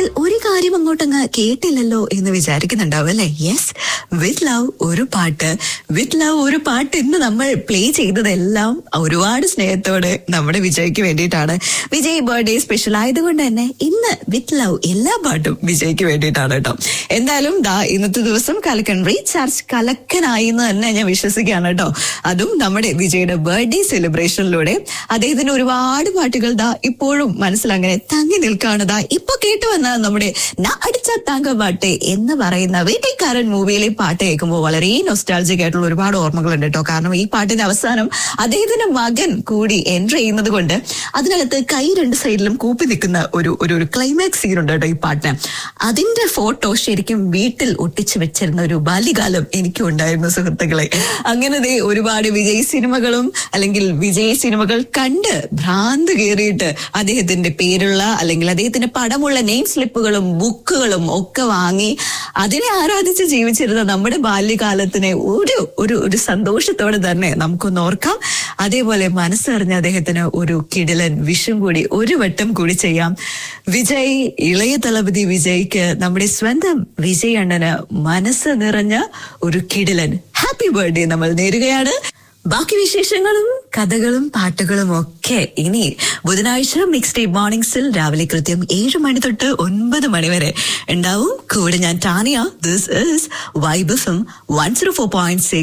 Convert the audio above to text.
എങ്കിൽ ഒരു കാര്യം അങ്ങോട്ടങ്ങ് കേട്ടില്ലല്ലോ എന്ന് വിചാരിക്കുന്നുണ്ടാവും അല്ലെ യെസ് വിത്ത് ലവ് ഒരു പാട്ട് വിത്ത് ലവ് ഒരു പാട്ട് ഇന്ന് നമ്മൾ പ്ലേ ചെയ്തതെല്ലാം ഒരുപാട് സ്നേഹത്തോടെ നമ്മുടെ വിജയ്ക്ക് വേണ്ടിയിട്ടാണ് വിജയ് ബർത്ത്ഡേ സ്പെഷ്യൽ ആയതുകൊണ്ട് തന്നെ ഇന്ന് വിത്ത് ലവ് എല്ലാ പാട്ടും വിജയ്ക്ക് വേണ്ടിയിട്ടാണ് കേട്ടോ എന്തായാലും ദാ ഇന്നത്തെ ദിവസം കലക്കൻ റീചാർജ് കലക്കനായി എന്ന് തന്നെ ഞാൻ വിശ്വസിക്കുകയാണ് കേട്ടോ അതും നമ്മുടെ വിജയുടെ ബർത്ത്ഡേ സെലിബ്രേഷനിലൂടെ അദ്ദേഹത്തിന് ഒരുപാട് പാട്ടുകൾ ദാ ഇപ്പോഴും മനസ്സിൽ അങ്ങനെ തങ്ങി നിൽക്കുകയാണ് ദാ ഇപ്പൊ കേട്ടു വന്ന നമ്മുടെ നാ അടിച്ച താങ്ക പാട്ട് എന്ന് പറയുന്ന വീട്ടിൽക്കാരൻ മൂവിയിലെ പാട്ട് കേൾക്കുമ്പോൾ വളരെ നൊസ്റ്റാൾജിക് ആയിട്ടുള്ള ഒരുപാട് ഓർമ്മകളുണ്ട് കേട്ടോ കാരണം ഈ പാട്ടിന്റെ അവസാനം അദ്ദേഹത്തിന്റെ മകൻ കൂടി എൻട്രി ചെയ്യുന്നത് കൊണ്ട് അതിനകത്ത് കൈ രണ്ട് സൈഡിലും കൂപ്പി നിൽക്കുന്ന ഒരു ഒരു ഒരു ക്ലൈമാക്സ് സീൻ ഉണ്ട് കേട്ടോ ഈ പാട്ടിന് അതിന്റെ ഫോട്ടോ ശരിക്കും വീട്ടിൽ ഒട്ടിച്ചു വെച്ചിരുന്ന ഒരു ബാല്യകാലം എനിക്കും ഉണ്ടായിരുന്നു സുഹൃത്തുക്കളെ അങ്ങനെ ദേ ഒരുപാട് വിജയ് സിനിമകളും അല്ലെങ്കിൽ വിജയ് സിനിമകൾ കണ്ട് ഭ്രാന്ത് കയറിയിട്ട് അദ്ദേഹത്തിന്റെ പേരുള്ള അല്ലെങ്കിൽ അദ്ദേഹത്തിന്റെ പടമുള്ള നെയിം സ്ലിപ്പുകളും ബുക്കുകളും ഒക്കെ വാങ്ങി അതിനെ ആരാധിച്ച് ജീവിച്ചിരുന്ന നമ്മുടെ ബാല്യകാലത്തിനെ ഒരു ഒരു ഒരു സന്തോഷത്തോടെ തന്നെ നമുക്കൊന്ന് ഓർക്കാം അതേപോലെ മനസ്സറിഞ്ഞ അദ്ദേഹത്തിന് ഒരു കിടിലൻ വിഷും കൂടി ഒരു വട്ടം കൂടി ചെയ്യാം വിജയ് ഇളയ തളപതി വിജയ്ക്ക് നമ്മുടെ സ്വന്തം വിജയ് അണ്ണന് മനസ്സ് നിറഞ്ഞ ഒരു കിടിലൻ ഹാപ്പി ബർത്ത്ഡേ നമ്മൾ നേരുകയാണ് ബാക്കി വിശേഷങ്ങളും കഥകളും പാട്ടുകളും ഒക്കെ ഇനി ബുധനാഴ്ച മിക്സ് ഡേ മോർണിംഗ്സിൽ രാവിലെ കൃത്യം ഏഴ് മണി തൊട്ട് ഒൻപത് മണി വരെ ഉണ്ടാവും കൂടെ ഞാൻ Tania this is vibe F M one zero four point six